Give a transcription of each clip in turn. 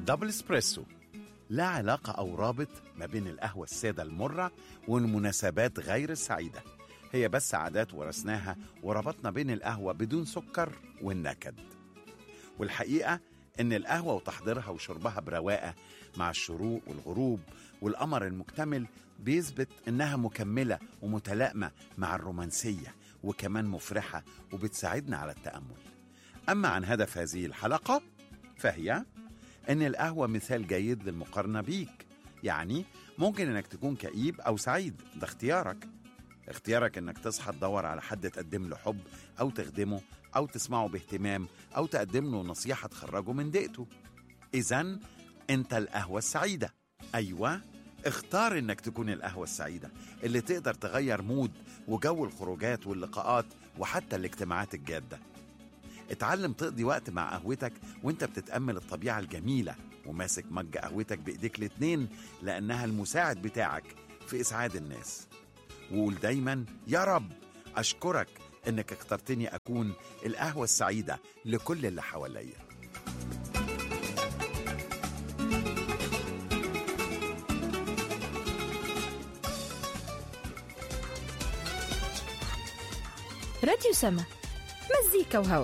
دبل اسبريسو لا علاقة أو رابط ما بين القهوة السادة المرة والمناسبات غير السعيدة هي بس عادات ورثناها وربطنا بين القهوة بدون سكر والنكد والحقيقة إن القهوة وتحضيرها وشربها برواقة مع الشروق والغروب والقمر المكتمل بيثبت إنها مكملة ومتلائمة مع الرومانسية وكمان مفرحة وبتساعدنا على التأمل أما عن هدف هذه الحلقة فهي إن القهوة مثال جيد للمقارنة بيك يعني ممكن إنك تكون كئيب أو سعيد ده اختيارك اختيارك إنك تصحى تدور على حد تقدم له حب أو تخدمه أو تسمعه باهتمام أو تقدم له نصيحة تخرجه من ضيقته إذا أنت القهوة السعيدة أيوة اختار إنك تكون القهوة السعيدة اللي تقدر تغير مود وجو الخروجات واللقاءات وحتى الاجتماعات الجادة اتعلم تقضي وقت مع قهوتك وانت بتتأمل الطبيعة الجميلة وماسك مج قهوتك بإيديك الاتنين لأنها المساعد بتاعك في إسعاد الناس وقول دايما يا رب أشكرك إنك اخترتني أكون القهوة السعيدة لكل اللي حواليا راديو سما مزيكا وهوا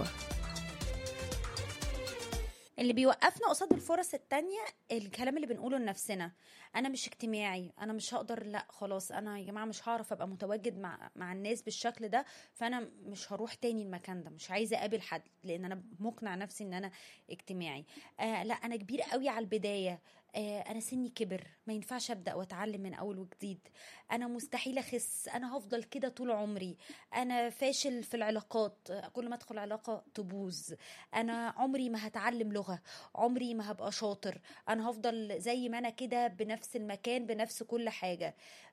اللي بيوقفنا قصاد الفرص التانية الكلام اللي بنقوله لنفسنا انا مش اجتماعي انا مش هقدر لا خلاص انا يا جماعه مش هعرف ابقى متواجد مع مع الناس بالشكل ده فانا مش هروح تاني المكان ده مش عايزه اقابل حد لان انا مقنع نفسي ان انا اجتماعي آه لا انا كبير قوي على البدايه آه انا سني كبر ما ينفعش ابدا واتعلم من اول وجديد انا مستحيل اخس انا هفضل كده طول عمري انا فاشل في العلاقات آه، كل ما ادخل علاقه تبوظ انا عمري ما هتعلم لغه عمري ما هبقى شاطر انا هفضل زي ما انا كده بنفس المكان بنفس كل حاجه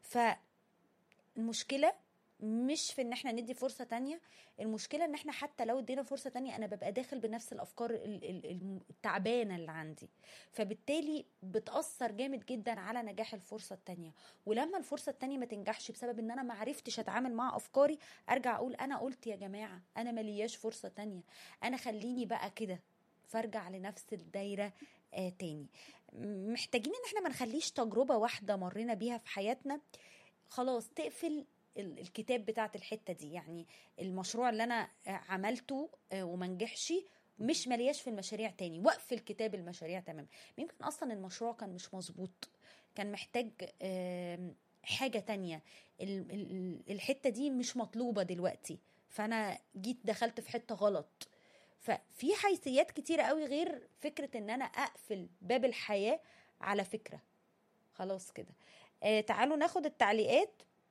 فالمشكله مش في ان احنا ندي فرصة تانية المشكلة ان احنا حتى لو ادينا فرصة تانية انا ببقى داخل بنفس الافكار ال- ال- الم- التعبانة اللي عندي فبالتالي بتأثر جامد جدا على نجاح الفرصة التانية ولما الفرصة التانية ما تنجحش بسبب ان انا ما عرفتش اتعامل مع افكاري ارجع اقول انا قلت يا جماعة انا ملياش فرصة تانية انا خليني بقى كده فارجع لنفس الدايرة آه تاني م- محتاجين ان احنا ما نخليش تجربة واحدة مرينا بيها في حياتنا خلاص تقفل ال- الكتاب بتاعت الحتة دي يعني المشروع اللي انا آه، عملته آه، وما نجحش مش ملياش في المشاريع تاني واقفل كتاب المشاريع تمام يمكن اصلا المشروع كان مش مظبوط كان محتاج آم، حاجة تانية ال- ال- الحتة دي مش مطلوبة دلوقتي فانا جيت دخلت في حتة غلط ففي حيثيات كتيرة قوي غير فكرة ان انا اقفل باب الحياة على فكرة خلاص كده آه تعالوا ناخد التعليقات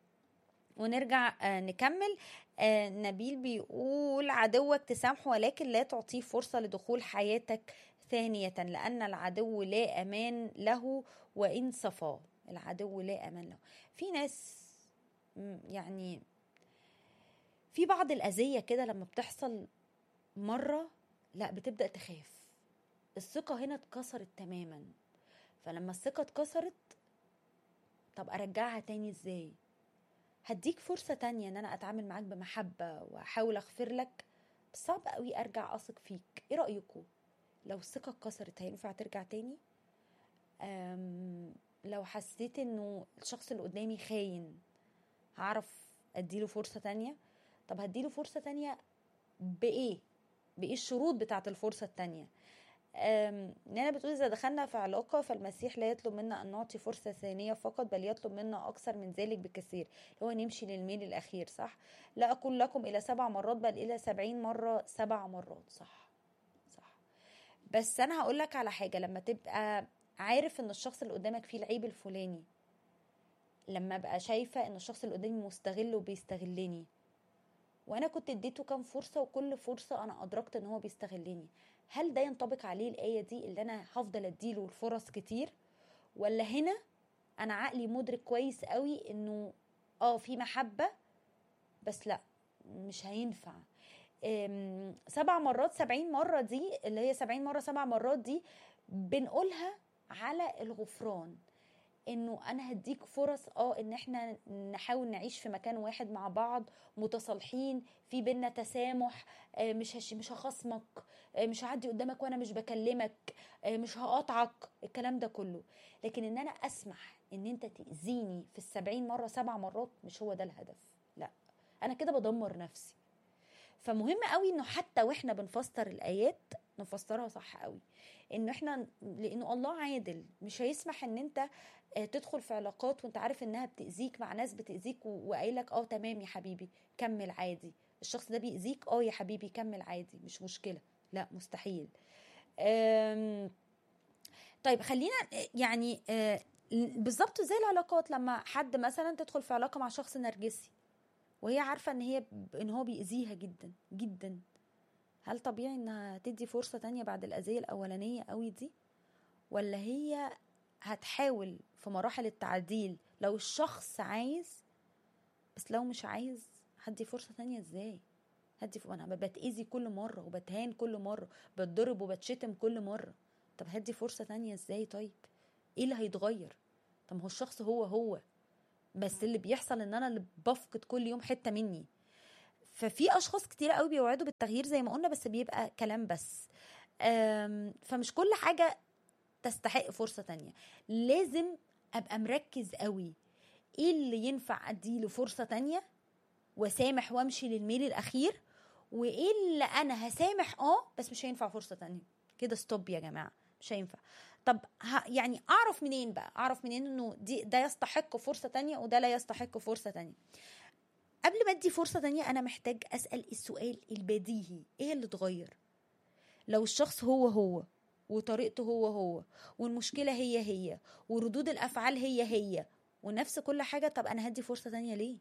ونرجع آه نكمل آه نبيل بيقول عدوك تسامحه ولكن لا تعطيه فرصة لدخول حياتك ثانية لأن العدو لا أمان له وإن صفاه العدو لا أمان له في ناس م، يعني في بعض الأذية كده لما بتحصل مرة لا بتبدأ تخاف الثقة هنا اتكسرت تماما فلما الثقة اتكسرت طب أرجعها تاني ازاي هديك فرصة تانية ان انا اتعامل معاك بمحبة واحاول اغفر لك بس صعب قوي ارجع اثق فيك ايه رأيكم لو الثقة اتكسرت هينفع ترجع تاني أم لو حسيت انه الشخص اللي قدامي خاين هعرف اديله فرصة تانية طب هديله فرصة تانية بايه بايه الشروط بتاعت الفرصة التانية أم، نانا بتقول إذا دخلنا في علاقة فالمسيح لا يطلب منا أن نعطي فرصة ثانية فقط بل يطلب منا أكثر من ذلك بكثير هو نمشي للميل الأخير صح لا أقول لكم إلى سبع مرات بل إلى سبعين مرة سبع مرات صح صح بس أنا هقولك على حاجة لما تبقى عارف إن الشخص اللي قدامك فيه العيب الفلاني لما ابقى شايفة إن الشخص اللي قدامي مستغل وبيستغلني وانا كنت اديته كام فرصه وكل فرصه انا ادركت ان هو بيستغلني هل ده ينطبق عليه الايه دي اللي انا هفضل اديله الفرص كتير ولا هنا انا عقلي مدرك كويس قوي انه اه في محبه بس لا مش هينفع أم، سبع مرات سبعين مرة دي اللي هي سبعين مرة سبع مرات دي بنقولها على الغفران انه انا هديك فرص اه ان احنا نحاول نعيش في مكان واحد مع بعض متصالحين في بينا تسامح آه، مش هش مش هخصمك آه، مش هعدي قدامك وانا مش بكلمك آه، مش هقاطعك الكلام ده كله لكن ان انا اسمح ان انت تاذيني في السبعين مره سبع مرات مش هو ده الهدف لا انا كده بدمر نفسي فمهم قوي انه حتى واحنا بنفسر الايات نفسرها صح قوي انه احنا لانه الله عادل مش هيسمح ان انت آه، تدخل في علاقات وانت عارف انها بتاذيك مع ناس بتاذيك و- وقايلك اه تمام يا حبيبي كمل عادي الشخص ده بيأذيك اه يا حبيبي كمل عادي مش مشكله لا مستحيل أم، طيب خلينا يعني آه، بالظبط زي العلاقات لما حد مثلا تدخل في علاقه مع شخص نرجسي وهي عارفه ان هي ان هو بيأذيها جدا جدا هل طبيعي انها تدي فرصه تانية بعد الاذيه الاولانيه قوي دي ولا هي هتحاول في مراحل التعديل لو الشخص عايز بس لو مش عايز هدي فرصه تانية ازاي هدي ف... انا بتأذي كل مره وبتهان كل مره بتضرب وبتشتم كل مره طب هدي فرصه تانية ازاي طيب ايه اللي هيتغير طب ما هو الشخص هو هو بس اللي بيحصل ان انا اللي بفقد كل يوم حته مني ففي اشخاص كتير قوي بيوعدوا بالتغيير زي ما قلنا بس بيبقى كلام بس أم، فمش كل حاجه تستحق فرصه تانية لازم ابقى مركز قوي ايه اللي ينفع اديله فرصه تانية وسامح وامشي للميل الاخير وايه اللي انا هسامح اه بس مش هينفع فرصه تانية كده ستوب يا جماعه مش هينفع طب ه... يعني اعرف منين بقى اعرف منين انه دي ده يستحق فرصه تانية وده لا يستحق فرصه تانية قبل ما ادي فرصه تانية انا محتاج اسال السؤال البديهي ايه اللي اتغير لو الشخص هو هو وطريقته هو هو والمشكله هي هي وردود الافعال هي هي ونفس كل حاجه طب انا هدي فرصه تانية ليه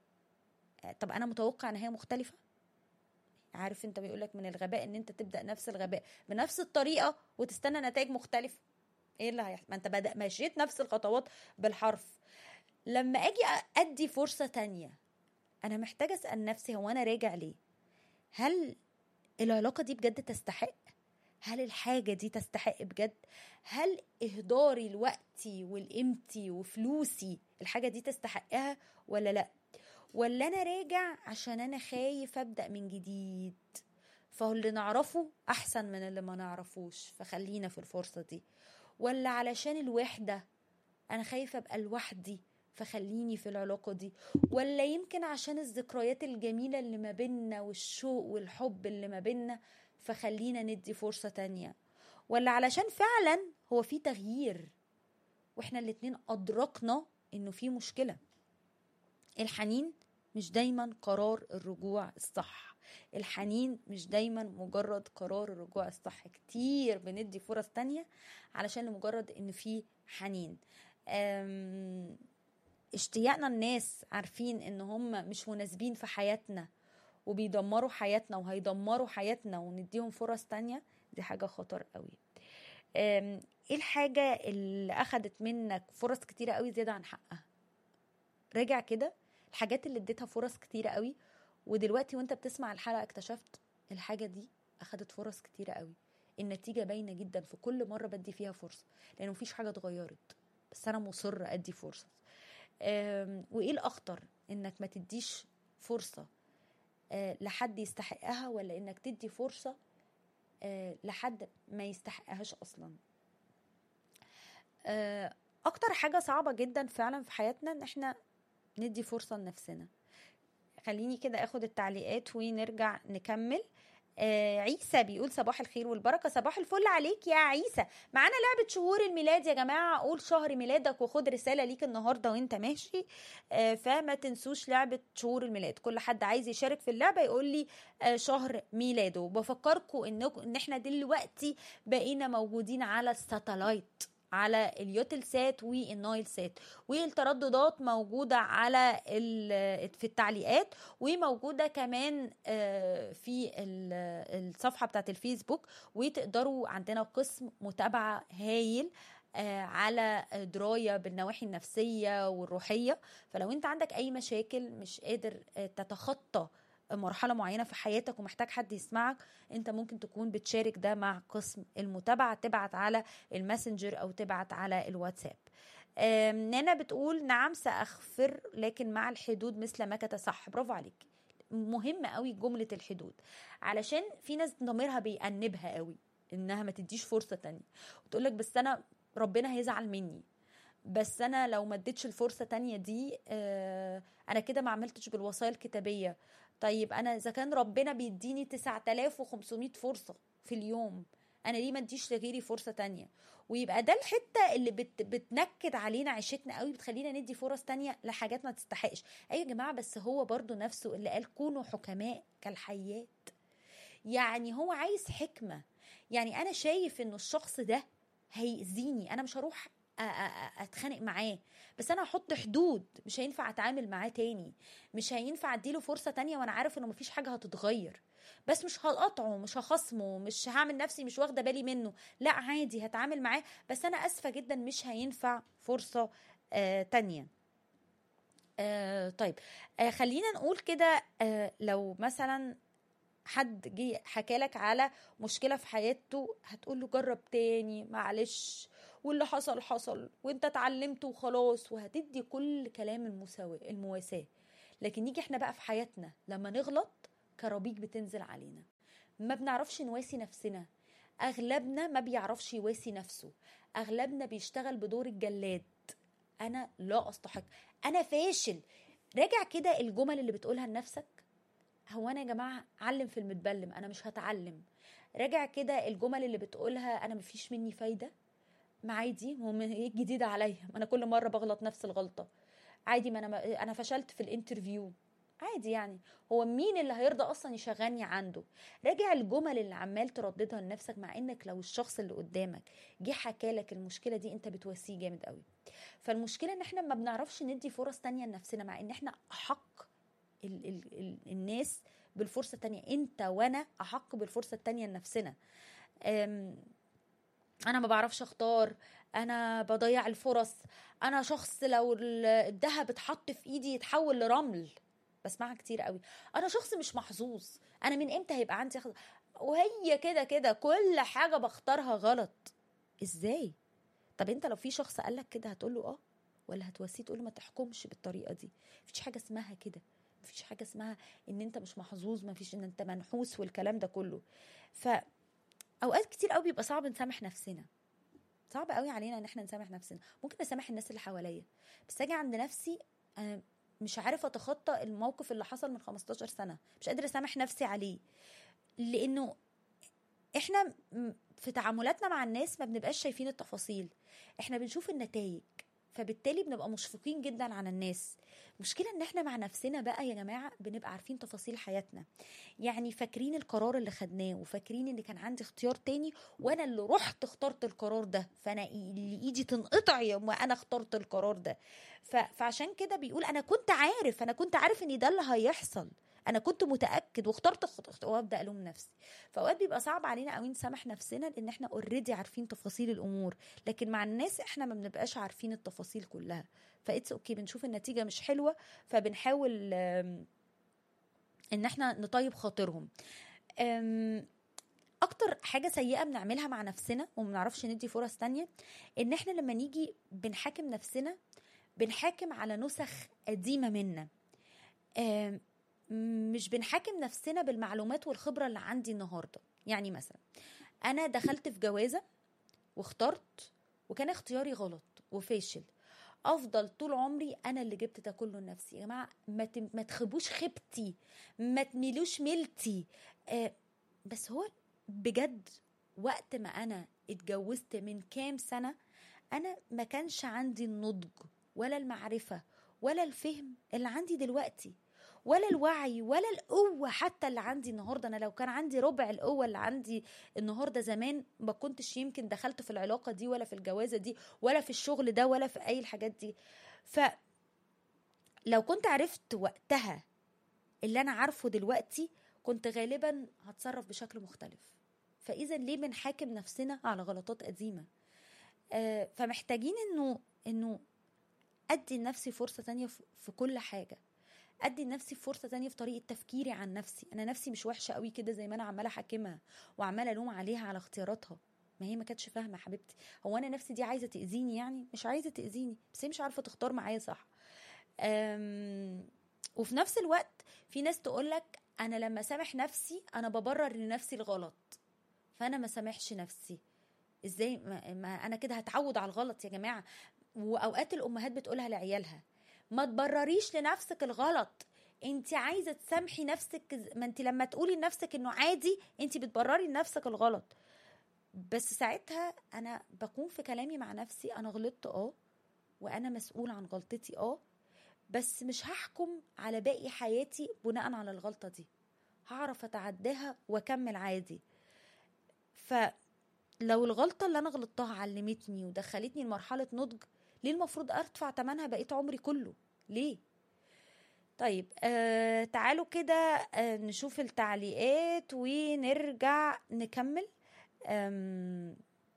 طب انا متوقع ان هي مختلفه عارف انت بيقولك من الغباء ان انت تبدا نفس الغباء بنفس الطريقه وتستنى نتائج مختلفه ايه اللي هيحصل ما انت بدأ مشيت نفس الخطوات بالحرف لما اجي ادي فرصه تانية انا محتاجه اسال نفسي هو انا راجع ليه هل العلاقه دي بجد تستحق هل الحاجة دي تستحق بجد؟ هل إهداري لوقتي والقيمتي وفلوسي الحاجة دي تستحقها ولا لأ؟ ولا أنا راجع عشان أنا خايف أبدأ من جديد فهو اللي نعرفه أحسن من اللي ما نعرفوش فخلينا في الفرصة دي ولا علشان الوحدة أنا خايفة أبقى لوحدي فخليني في العلاقة دي ولا يمكن عشان الذكريات الجميلة اللي ما بينا والشوق والحب اللي ما بينا فخلينا ندي فرصة تانية ولا علشان فعلا هو في تغيير واحنا الاتنين أدركنا إنه في مشكلة الحنين مش دايما قرار الرجوع الصح الحنين مش دايما مجرد قرار الرجوع الصح كتير بندي فرص تانية علشان لمجرد ان في حنين أم، اشتياقنا الناس عارفين ان هم مش مناسبين في حياتنا وبيدمروا حياتنا وهيدمروا حياتنا ونديهم فرص تانية دي حاجة خطر قوي أم، ايه الحاجة اللي اخدت منك فرص كتيرة قوي زيادة عن حقها راجع كده الحاجات اللي اديتها فرص كتيرة قوي ودلوقتي وانت بتسمع الحلقة اكتشفت الحاجة دي اخدت فرص كتيرة قوي النتيجة باينة جدا في كل مرة بدي فيها فرصة لأنه مفيش حاجة اتغيرت بس أنا مصر أدي فرصة أم، وإيه الأخطر إنك ما تديش فرصة آه، لحد يستحقها ولا إنك تدي فرصة آه، لحد ما يستحقهاش أصلا آه، أكتر حاجة صعبة جدا فعلا في حياتنا إن إحنا ندي فرصة لنفسنا خليني كده اخد التعليقات ونرجع نكمل آه عيسى بيقول صباح الخير والبركه صباح الفل عليك يا عيسى معانا لعبه شهور الميلاد يا جماعه قول شهر ميلادك وخد رساله ليك النهارده وانت ماشي آه فما تنسوش لعبه شهور الميلاد كل حد عايز يشارك في اللعبه يقول لي آه شهر ميلاده بفكركم انكم ان احنا دلوقتي بقينا موجودين على الساتلايت على اليوتل سات والنايل سات والترددات موجودة على ال- في التعليقات وموجودة كمان آه، في ال- الصفحة بتاعت الفيسبوك وتقدروا عندنا قسم متابعة هايل آه، على دراية بالنواحي النفسية والروحية فلو انت عندك اي مشاكل مش قادر آه، تتخطى مرحلة معينة في حياتك ومحتاج حد يسمعك انت ممكن تكون بتشارك ده مع قسم المتابعة تبعت على الماسنجر او تبعت على الواتساب آم، نانا بتقول نعم سأغفر لكن مع الحدود مثل ما كانت صح برافو عليك مهم قوي جملة الحدود علشان في ناس ضميرها بيأنبها قوي انها ما تديش فرصة تانية وتقول لك بس انا ربنا هيزعل مني بس انا لو ما اديتش الفرصة تانية دي آه، انا كده ما عملتش بالوصايا الكتابية طيب انا اذا كان ربنا بيديني 9500 فرصة في اليوم انا ليه ما اديش لغيري فرصة تانية ويبقى ده الحتة اللي بت بتنكد علينا عيشتنا قوي بتخلينا ندي فرص تانية لحاجات ما تستحقش ايوه يا جماعة بس هو برضو نفسه اللي قال كونوا حكماء كالحيات يعني هو عايز حكمة يعني انا شايف انه الشخص ده هيأذيني انا مش هروح أ- أ- أ- اتخانق معاه بس انا هحط حدود مش هينفع اتعامل معاه تاني مش هينفع اديله فرصة تانية وانا عارف انه مفيش حاجة هتتغير بس مش هقطعه مش هخصمه مش هعمل نفسي مش واخده بالي منه لا عادي هتعامل معاه بس انا اسفه جدا مش هينفع فرصه آه تانية آه طيب آه خلينا نقول كده آه لو مثلا حد جه حكى لك على مشكله في حياته هتقول له جرب تاني معلش واللي حصل حصل وانت اتعلمت وخلاص وهتدي كل كلام المساواة المواساة لكن نيجي احنا بقى في حياتنا لما نغلط كرابيج بتنزل علينا ما بنعرفش نواسي نفسنا اغلبنا ما بيعرفش يواسي نفسه اغلبنا بيشتغل بدور الجلاد انا لا استحق انا فاشل راجع كده الجمل اللي بتقولها لنفسك هو انا يا جماعه علم في المتبلم انا مش هتعلم راجع كده الجمل اللي بتقولها انا مفيش مني فايده ما عادي هو من- ايه الجديد عليا ما انا كل مره بغلط نفس الغلطه عادي ما انا انا فشلت في الانترفيو عادي يعني هو مين اللي هيرضى اصلا يشغلني عنده راجع الجمل اللي عمال ترددها لنفسك مع انك لو الشخص اللي قدامك جه حكى لك المشكله دي انت بتواسيه جامد قوي فالمشكله ان احنا ما بنعرفش ندي فرص تانية لنفسنا مع ان احنا احق ال ال ال الناس بالفرصه التانية انت وانا احق بالفرصه التانية لنفسنا أم، انا ما بعرفش اختار انا بضيع الفرص انا شخص لو ال- الذهب اتحط في ايدي يتحول لرمل بسمعها كتير قوي انا شخص مش محظوظ انا من امتى هيبقى عندي خ... وهي كده كده كل حاجه بختارها غلط ازاي طب انت لو في شخص قالك كده هتقول له اه ولا هتواسيه تقول له ما تحكمش بالطريقه دي مفيش حاجه اسمها كده مفيش حاجه اسمها ان انت مش محظوظ مفيش ان انت منحوس والكلام ده كله ف اوقات كتير قوي بيبقى صعب نسامح نفسنا صعب قوي علينا ان احنا نسامح نفسنا ممكن اسامح الناس اللي حواليا بس اجي عند نفسي انا مش عارفه اتخطى الموقف اللي حصل من 15 سنه مش قادره اسامح نفسي عليه لانه احنا م- في تعاملاتنا مع الناس ما بنبقاش شايفين التفاصيل احنا بنشوف النتائج فبالتالي بنبقى مشفقين جدا على الناس المشكله ان احنا مع نفسنا بقى يا جماعه بنبقى عارفين تفاصيل حياتنا يعني فاكرين القرار اللي خدناه وفاكرين ان كان عندي اختيار تاني وانا اللي رحت اخترت القرار ده فانا إي- اللي ايدي تنقطع يوم ما انا اخترت القرار ده ف... فعشان كده بيقول انا كنت عارف انا كنت عارف ان ده اللي هيحصل انا كنت متاكد واخترت خط- وابدا الوم نفسي فاوقات بيبقى صعب علينا قوي نسامح نفسنا لان احنا اوريدي عارفين تفاصيل الامور لكن مع الناس احنا ما بنبقاش عارفين التفاصيل كلها فايتس اوكي بنشوف النتيجه مش حلوه فبنحاول آم، ان احنا نطيب خاطرهم أم، اكتر حاجه سيئه بنعملها مع نفسنا وما بنعرفش ندي فرص تانية ان احنا لما نيجي بنحاكم نفسنا بنحاكم على نسخ قديمه منا أم، مش بنحاكم نفسنا بالمعلومات والخبره اللي عندي النهارده يعني مثلا انا دخلت في جوازه واخترت وكان اختياري غلط وفاشل افضل طول عمري انا اللي جبت ده كله لنفسي يا جماعه ما تم- ما تخبوش خيبتي ما تميلوش ميلتي آه بس هو بجد وقت ما انا اتجوزت من كام سنه انا ما كانش عندي النضج ولا المعرفه ولا الفهم اللي عندي دلوقتي ولا الوعي ولا القوة حتى اللي عندي النهاردة أنا لو كان عندي ربع القوة اللي عندي النهاردة زمان ما كنتش يمكن دخلت في العلاقة دي ولا في الجوازة دي ولا في الشغل ده ولا في أي الحاجات دي فلو كنت عرفت وقتها اللي أنا عارفه دلوقتي كنت غالبا هتصرف بشكل مختلف فإذا ليه بنحاكم نفسنا على غلطات قديمة آه، فمحتاجين إنه إنه أدي لنفسي فرصة تانية في- في كل حاجة ادي لنفسي فرصه تانية في طريقه تفكيري عن نفسي انا نفسي مش وحشه قوي كده زي ما انا عماله احاكمها وعماله الوم عليها على اختياراتها ما هي ما كانتش فاهمه حبيبتي هو انا نفسي دي عايزه تاذيني يعني مش عايزه تاذيني بس هي مش عارفه تختار معايا صح أم... وفي نفس الوقت في ناس تقولك انا لما سامح نفسي انا ببرر لنفسي الغلط فانا ما سامحش نفسي ازاي ما, ما انا كده هتعود على الغلط يا جماعه واوقات الامهات بتقولها لعيالها ما تبرريش لنفسك الغلط انت عايزه تسامحي نفسك ما انت لما تقولي لنفسك انه عادي انت بتبرري لنفسك الغلط بس ساعتها انا بكون في كلامي مع نفسي انا غلطت اه وانا مسؤول عن غلطتي اه بس مش هحكم على باقي حياتي بناء على الغلطه دي هعرف اتعداها واكمل عادي فلو الغلطه اللي انا غلطتها علمتني ودخلتني لمرحله نضج ليه المفروض ادفع ثمنها بقيت عمري كله ليه طيب آه تعالوا كده آه نشوف التعليقات ونرجع نكمل آم،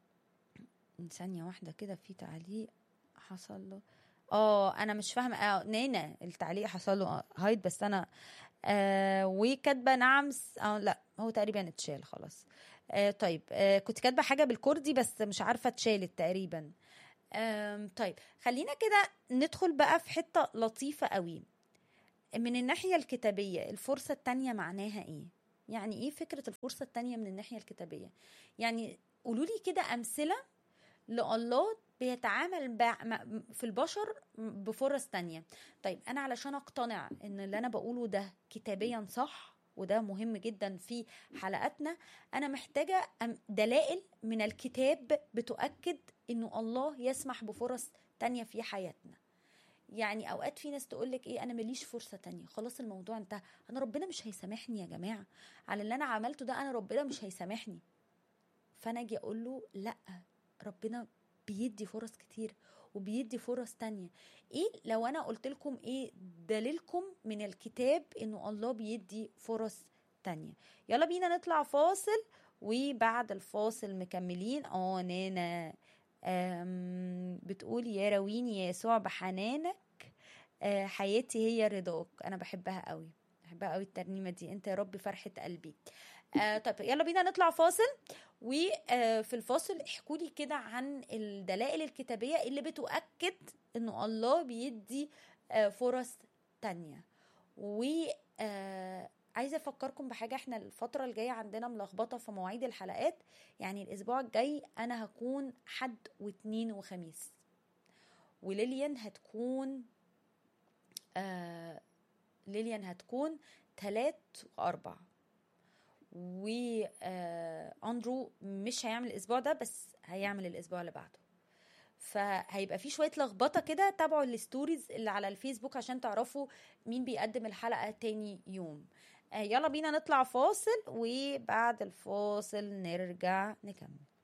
ثانية واحدة كده في تعليق حصل له اه انا مش فاهمه اه نينا التعليق حصل له هايد بس انا آه وكاتبه نعم س- اه لا هو تقريبا اتشال خلاص آه طيب آه كنت كاتبه حاجه بالكردي بس مش عارفه اتشالت تقريبا آم، طيب خلينا كده ندخل بقى في حته لطيفه قوي من الناحيه الكتابيه الفرصه التانية معناها ايه يعني ايه فكره الفرصه التانية من الناحيه الكتابيه يعني قولوا لي كده امثله لله بيتعامل بع- م- في البشر بفرص تانية طيب أنا علشان أقتنع إن اللي أنا بقوله ده كتابيا صح وده مهم جدا في حلقاتنا أنا محتاجة أم- دلائل من الكتاب بتؤكد إنه الله يسمح بفرص تانية في حياتنا يعني اوقات في ناس تقول لك ايه انا ماليش فرصه تانية خلاص الموضوع انتهى انا ربنا مش هيسامحني يا جماعه على اللي انا عملته ده انا ربنا مش هيسامحني فانا اجي اقول له لا ربنا بيدي فرص كتير وبيدي فرص تانية ايه لو انا قلت لكم ايه دليلكم من الكتاب انه الله بيدي فرص تانية يلا بينا نطلع فاصل وبعد الفاصل مكملين اه نانا أم، بتقول يا رويني يا يسوع بحنانك آه، حياتي هي رضاك انا بحبها قوي بحبها قوي الترنيمه دي انت يا رب فرحه قلبي آه طيب يلا بينا نطلع فاصل وفي الفاصل احكوا لي كده عن الدلائل الكتابيه اللي بتؤكد انه الله بيدي آه فرص تانية و آه عايزه افكركم بحاجه احنا الفتره الجايه عندنا ملخبطه في مواعيد الحلقات يعني الاسبوع الجاي انا هكون حد واثنين وخميس وليليان هتكون آه ليليان هتكون تلات واربع واندرو مش هيعمل الاسبوع ده بس هيعمل الاسبوع اللي بعده فهيبقى في شويه لخبطه كده تابعوا الستوريز اللي على الفيسبوك عشان تعرفوا مين بيقدم الحلقه تاني يوم آه، يلا بينا نطلع فاصل وبعد الفاصل نرجع نكمل